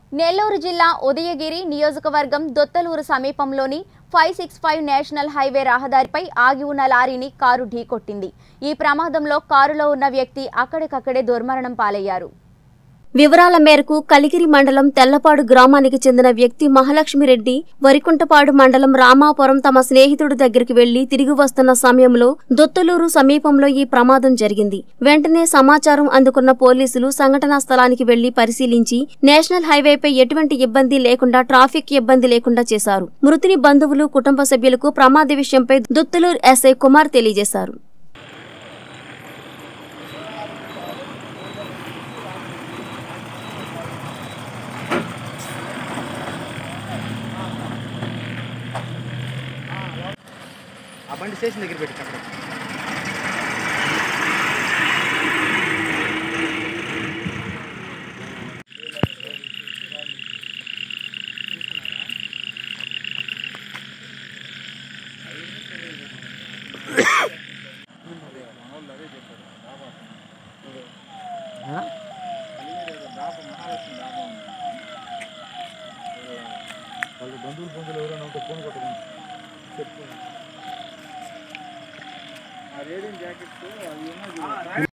నెల్లూరు జిల్లా ఉదయగిరి నియోజకవర్గం దొత్తలూరు సమీపంలోని five six five national highway రహదారిపై ఆగి ఉన్న లారీని కారు ఢీకొట్టింది ఈ ప్రమాదంలో కారులో ఉన్న వ్యక్తి అక్కడికక్కడే దుర్మరణం పాలయ్యారు వివరాల మేరకు కలిగిరి మండలం తెల్లపాడు గ్రామానికి చెందిన వ్యక్తి మహాలక్ష్మిరెడ్డి వరికుంటపాడు మండలం రామాపురం తమ స్నేహితుడి దగ్గరికి వెళ్లి తిరిగి వస్తున్న సమయంలో దొత్తలూరు సమీపంలో ఈ ప్రమాదం జరిగింది వెంటనే సమాచారం అందుకున్న పోలీసులు సంఘటనా స్థలానికి వెళ్లి పరిశీలించి నేషనల్ హైవేపై ఎటువంటి ఇబ్బంది లేకుండా ట్రాఫిక్ ఇబ్బంది లేకుండా చేశారు మృతుని బంధువులు కుటుంబ సభ్యులకు ప్రమాద విషయంపై దొత్తలూరు ఎస్ఐ కుమార్ తెలియజేశారు ఆ బండి స్టేషన్ దగ్గర పెట్టి అక్కడ వాళ్ళు బంధువులు బంధువులు ఎవరైనా ఉంటే ఫోన్ కొట్టకుండా చెప్పు ఆ రేడియం జాకెట్స్ అవి ఉన్నాయి